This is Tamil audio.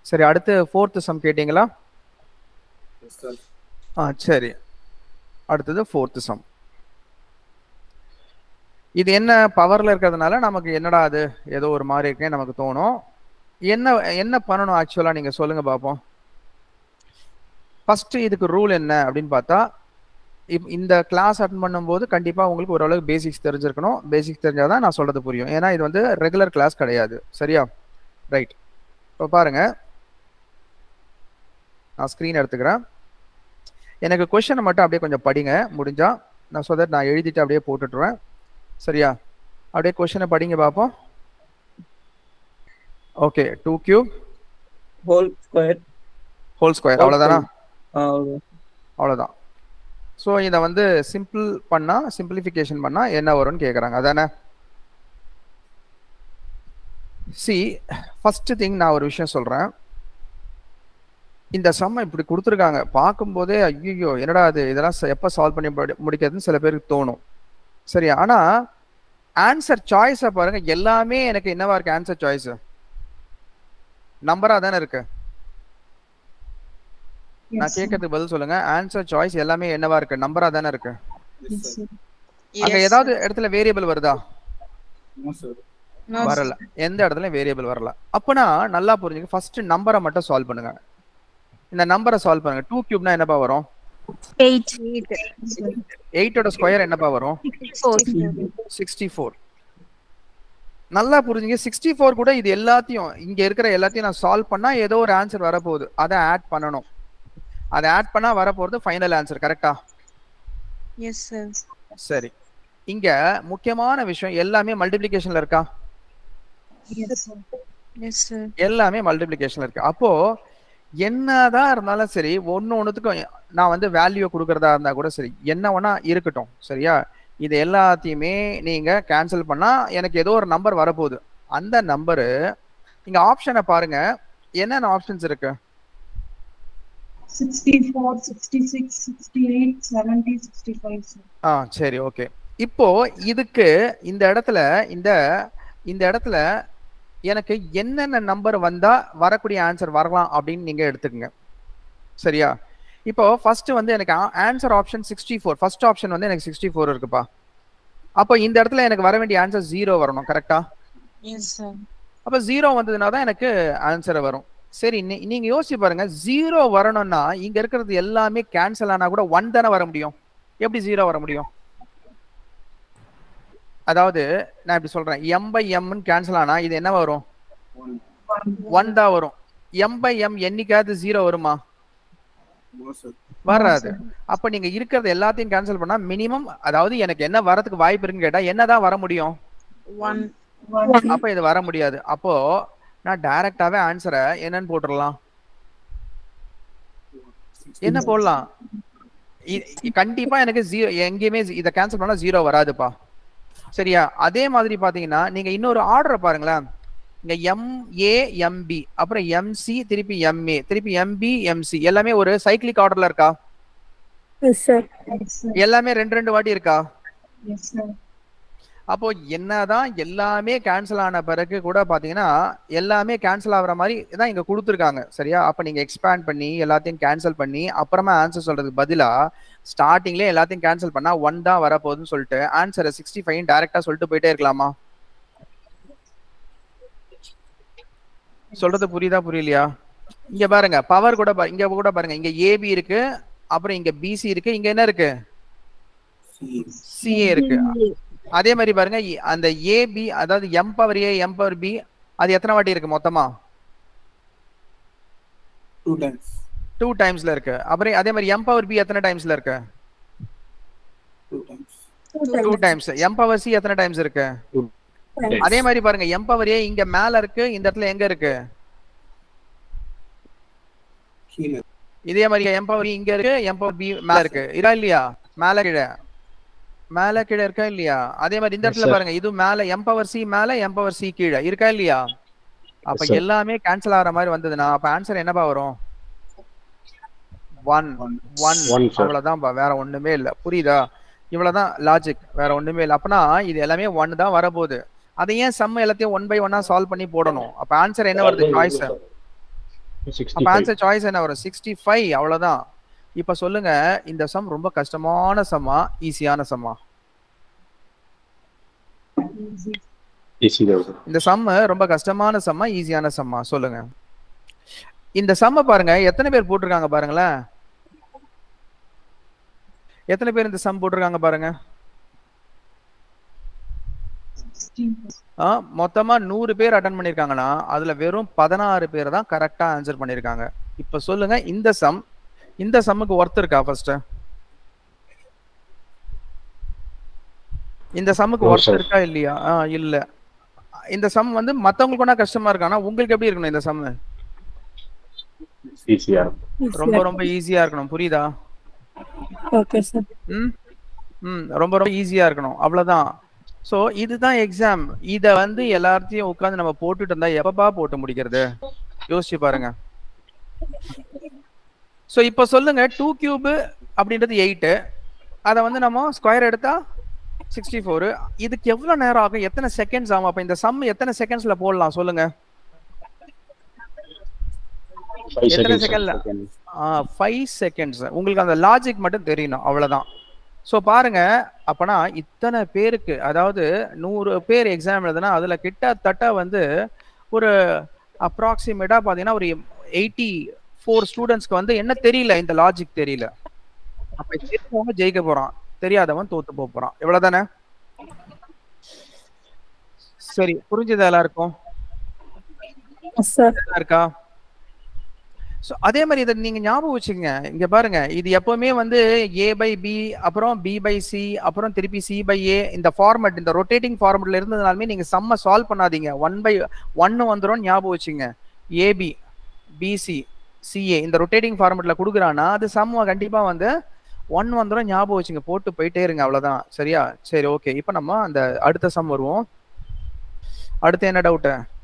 சரி அடுத்து ஃபோர்த்து சம் கேட்டிங்களா ஆ சரி அடுத்தது ஃபோர்த்து சம் இது என்ன பவர்ல இருக்கிறதுனால நமக்கு என்னடா அது ஏதோ ஒரு மாதிரி இருக்கே நமக்கு தோணும் என்ன என்ன பண்ணணும் ஆக்சுவலா நீங்க சொல்லுங்க பாப்போம் ஃபர்ஸ்ட் இதுக்கு ரூல் என்ன அப்படின்னு பார்த்தா இப் இந்த கிளாஸ் அட்டன் பண்ணும்போது கண்டிப்பா உங்களுக்கு ஓரளவுக்கு பேசிக்ஸ் தெரிஞ்சிருக்கணும் பேசிக்ஸ் தெரிஞ்சாதான் நான் சொல்றது புரியும் ஏன்னா இது வந்து ரெகுலர் கிளாஸ் கிடையாது சரியா ரைட் இப்போ பாருங்க நான் ஸ்க்ரீன் எடுத்துக்கிறேன் எனக்கு கொஷனை மட்டும் அப்படியே கொஞ்சம் படிங்க முடிஞ்சா நான் ஸோ தட் நான் எழுதிட்டு அப்படியே போட்டுட்டுருவேன் சரியா அப்படியே கொஷனை படிங்க பார்ப்போம் okay two cube whole square whole square அவ்வளோதானா அவ்வளோ அவ்வளோதான் ஸோ இதை வந்து சிம்பிள் பண்ணால் சிம்பிளிஃபிகேஷன் பண்ணால் என்ன வரும்னு கேட்குறாங்க அதானே சி ஃபர்ஸ்ட் திங் நான் ஒரு விஷயம் சொல்கிறேன் இந்த சம்ம இப்படி கொடுத்துருக்காங்க பார்க்கும்போதே ஐயோ என்னடா அது இதெல்லாம் ச- எப்போ சால்வ் பண்ணி படி- முடிக்கிறதுன்னு சில பேருக்கு தோணும் சரியா ஆனால் ஆன்சர் சாய்ஸை பாருங்க எல்லாமே எனக்கு என்னவா இருக்கு ஆன்சர் சாய்ஸ் நம்பரா தானே இருக்கு நான் கேட்கறதுக்கு பதில் சொல்லுங்க ஆன்சர் சாய்ஸ் எல்லாமே என்னவா இருக்கு நம்பரா தானே இருக்கு அங்க ஏதாவது இடத்துல வேரியபிள் வருதா வரல எந்த இடத்துல வேரியபிள் வரல அப்பனா நல்லா புரிஞ்சுங்க ஃபர்ஸ்ட் நம்பரை மட்டும் சால்வ் பண்ணுங்க இந்த நம்பரை சால்வ் பண்ணுங்க டூ கியூப்னா என்னப்பா வரும் எயிட் எயிட்டோட ஸ்கொயர் என்னப்பா வரும் ஃபோர் சிக்ஸ்டி ஃபோர் நல்லா புரிஞ்சுங்க சிக்ஸ்டி ஃபோர் கூட இது எல்லாத்தையும் இங்க இருக்கிற எல்லாத்தையும் நான் சால்வ் பண்ணா ஏதோ ஒரு ஆன்சர் வரப்போகுது அதை ஆட் பண்ணணும் அதை ஆட் பண்ணா வரப்போறது ஃபைனல் ஆன்சர் கரெக்டா எஸ் சார் சரி இங்க முக்கியமான விஷயம் எல்லாமே மல்டிப்ளிகேஷன்ல இருக்கா எஸ் சார் எல்லாமே மல்டிப்ளிகேஷன்ல இருக்கு அப்போ என்னதான் இருந்தாலும் சரி ஒன்னு ஒண்ணுத்துக்கும் நான் வந்து வேல்யூ கொடுக்கறதா இருந்தா கூட சரி என்ன வேணா இருக்கட்டும் சரியா இது எல்லாத்தையுமே நீங்க கேன்சல் பண்ணா எனக்கு ஏதோ ஒரு நம்பர் வரப்போகுது அந்த நம்பரு இங்க ஆப்ஷனை பாருங்க என்னென்ன ஆப்ஷன்ஸ் இருக்கு 64, 66, 68, 70, 65, sir. ஆ சரி ஓகே இப்போ இதுக்கு இந்த இடத்துல இந்த இந்த இடத்துல எனக்கு என்னென்ன நம்பர் வந்தா வரக்கூடிய ஆன்சர் வரலாம் அப்படின்னு நீங்க எடுத்துக்கங்க சரியா இப்போ ஃபர்ஸ்ட் வந்து எனக்கு answer option sixty four first option வந்து எனக்கு சிக்ஸ்டி ஃபோர் இருக்குப்பா அப்போ இந்த இடத்துல எனக்கு வர வேண்டிய ஆன்சர் ஜீரோ வரணும் கரெக்டா எஸ் சார் அப்போ ஜீரோ வந்ததுனா தான் எனக்கு ஆன்சர் வரும் சரி நீ- நீங்க யோசிச்சு பாருங்க ஜீரோ வரணும்னா இங்க இருக்கிறது எல்லாமே கேன்சல் ஆனா கூட ஒன் தானே வர முடியும் எப்படி ஜீரோ வர முடியும் அதாவது நான் இப்படி சொல்றேன் எம் பை எம்னு கேன்சல் ஆனா இது என்ன வரும் ஒன் தான் வரும் எம் பை எம் என்னைக்காவது ஜீரோ வருமா வராது அப்ப நீங்க இருக்கிறது எல்லாத்தையும் கேன்சல் பண்ணா மினிமம் அதாவது எனக்கு என்ன வரதுக்கு வாய்ப்பு இருக்குன்னு கேட்டா என்னதான் வர முடியும் ஒன் அப்ப இது வர முடியாது அப்போ நான் டைரக்டாவே ஆன்சரை என்னன்னு போட்டுடலாம் என்ன போடலாம் இ- இ- கண்டிப்பா எனக்கு ஜீரோ எங்கேயுமே ஜீ- இதை கேன்சல் பண்ணா ஜீரோ வராதுப்பா சரியா அதே மாதிரி பாத்தீங்கன்னா நீங்க இன்னொரு ஆர்டரை பாருங்களேன் இங்க எம் ஏ எம்பி அப்புறம் எம்சி திருப்பி எம்ஏ திருப்பி எம்பி எம்சி எல்லாமே ஒரு சைக்கிளிக் ஆர்டர்ல இருக்கா Yes, sir. எல்லாமே ரெண்டு ரெண்டு வாட்டி இருக்கா Yes, sir. அப்போ என்னதான் எல்லாமே கேன்சல் ஆன பிறகு கூட பாத்தீங்கன்னா எல்லாமே கேன்சல் ஆகுற மாதிரி தான் இங்க கொடுத்துருக்காங்க சரியா அப்ப நீங்க எக்ஸ்பேண்ட் பண்ணி எல்லாத்தையும் கேன்சல் பண்ணி அப்புறமா ஆன்சர் சொல்றதுக்கு பதிலா ஸ்டார்டிங்லேயே எல்லாத்தையும் கேன்சல் பண்ணா ஒன் தான் வரப்போகுதுன்னு சொல்லிட்டு ஆன்சரை சிக்ஸ்டி ஃபைவ் டைரக்டா சொல்லிட்டு போயிட்டே இருக்கலாமா சொல்றது புரியுதா புரியலையா இங்க பாருங்க பவர் கூட பா- இங்க கூட பாருங்க இங்க ஏபி இருக்கு அப்புறம் இங்க பிசி இருக்கு இங்க என்ன இருக்கு சிஏ இருக்கு அதே மாதிரி பாருங்க இ- அந்த ஏபி அதாவது M power A M power B அது எத்தனை வாட்டி இருக்கு மொத்தமா டூ டைம்ஸ் டூ டைம்ஸ்ல இருக்கு அப்புறம் அதே மாதிரி எம் பவர் பி எத்தனை டைம்ஸ்ல இருக்கு two times two times M power C எத்தனை டைம்ஸ் இருக்கு அதே மாதிரி பாருங்க எம் பவர் ஏ இங்க மேல இருக்கு இந்த இடத்துல எங்க இருக்கு கீழே இதே மாதிரி எம் பவர் இங்க இருக்கு எம் பவர் பி மேல இருக்கு இதா இல்லையா மேல கீழே மேல கீழே இருக்கா இல்லையா அதே மாதிரி இந்த Yes, இடத்துல sir. பாருங்க இது மேல எம் பவர் சி மேல எம் பவர் சி கீழே இருக்கா இல்லையா அப்ப Yes, sir. எல்லாமே கேன்சல் ஆகிற மாதிரி வந்ததுன்னா அப்ப ஆன்சர் என்னப்பா வரும் one One. One One, sir. அவ்வளவுதான்ப்பா வேற ஒண்ணுமே இல்ல புரியுதா இவ்வளவுதான் லாஜிக் வேற ஒண்ணுமே இல்ல அப்பனா இது எல்லாமே ஒன் தான் வரப்போகுது அதை ஏன் சம் எல்லாத்தையும் ஒன் பை ஒன்னா சால்வ் பண்ணி போடணும் அப்ப ஆன்சர் என்ன வருது சாய்ஸ் சிக்ஸ்டி அப்ப ஆன்சர் சாய்ஸ் என்ன வரும் சிக்ஸ்டி ஃபைவ் அவ்வளவுதான் இப்ப சொல்லுங்க இந்த சம் ரொம்ப கஷ்டமான சம்மா ஈஸியான சம்மா easy. ஈஸி தான் சார் இந்த சம் ரொம்ப கஷ்டமான சம்மா ஈஸியான சம்மா சொல்லுங்க இந்த சம்ம பாருங்க எத்தனை பேர் போட்டிருக்காங்க பாருங்களேன் எத்தனை பேர் இந்த சம் போட்டிருக்காங்க பாருங்க 16. ஆ, மொத்தமா நூறு பேர் அட்டன் பண்ணிருக்காங்கன்னா அதுல வெறும் பதினாறு பேர் தான் கரெக்டா ஆன்சர் பண்ணிருக்காங்க இப்ப சொல்லுங்க இந்த சம் இந்த சம்முக்கு ஒர்த் இருக்கா ஃபர்ஸ்ட் இந்த சம்முக்கு No, ஒர்த் sir. இருக்கா இல்லையா ஆ, இல்ல இந்த சம் வந்து மத்தவங்களுக்கு வேணா கஷ்டமா இருக்கு ஆனா உங்களுக்கு எப்படி இருக்கணும் இந்த சம் ஈஸியா இருக்கும் ரொம்ப ரொம்ப ஈஸியா இருக்கணும் புரியுதா ஓகே சார் ம் ம் ரொம்ப ரொம்ப ஈஸியா இருக்கணும் அவ்வளவுதான் சோ இதுதான் எக்ஸாம் இத வந்து எல்லாத்தையும் உட்கார்ந்து நம்ம போட்டுட்டு இருந்தா எப்பப்பா போட்டு முடிக்கிறது யோசிச்சு பாருங்க சோ இப்போ சொல்லுங்க டூ கியூப் அப்படின்றது எயிட்டு அதை வந்து நம்ம ஸ்கொயர் எடுத்தா சிக்ஸ்டி ஃபோர் இதுக்கு எவ்வளவு நேரம் ஆகும் எத்தனை செகண்ட்ஸ் ஆகும் அப்ப இந்த சம் எத்தனை செகண்ட்ஸ்ல போடலாம் சொல்லுங்க ஃபைவ் எத்தனை செகண்ட்ஸ் secondல? ஃபைவ் செகண்ட்ஸ் உங்களுக்கு அந்த லாஜிக் மட்டும் தெரியணும் அவ்வளவுதான் ஸோ பாருங்க அப்பனா இத்தனை பேருக்கு அதாவது நூறு பேர் எக்ஸாம் எழுதுனா அதுல கிட்டத்தட்ட வந்து ஒரு அப்ராக்சிமேட்டா பாத்தீங்கன்னா ஒரு எயிட்டி ஃபோர் ஸ்டூடெண்ட்ஸ்க்கு வந்து என்ன தெரியல இந்த லாஜிக் தெரியல அப்ப தெரிஞ்சவங்க ஜெயிக்க போறான் தெரியாதவன் தோத்து போக போறான் இவ்வளவுதானே சரி புரிஞ்சது எல்லாருக்கும் சார் நல்லா இருக்கா ஸோ அதே மாதிரி இதை நீங்க ஞாபகம் வச்சுக்கோங்க இங்க பாருங்க இது எப்பவுமே வந்து ஏ பை பி அப்புறம் பி பை சி அப்புறம் திருப்பி சி பை ஏ இந்த ஃபார்மட் இந்த ரொட்டேட்டிங் ஃபார்மட்ல இருந்ததுனாலுமே நீங்க சம்ம சால்வ் பண்ணாதீங்க ஒன் பை ஒன்னு வந்துடும் ஞாபகம் வச்சுங்க ஏபி பிசி சிஏ இந்த ரொட்டேட்டிங் ஃபார்மட்ல கொடுக்குறான்னா அது சம் கண்டிப்பா வந்து ஒன் வந்துடும் ஞாபகம் வச்சுங்க போட்டு போயிட்டே இருங்க அவ்வளவுதான் சரியா சரி ஓகே இப்போ நம்ம அந்த அடுத்த சம் வருவோம் அடுத்து என்ன டவுட்டு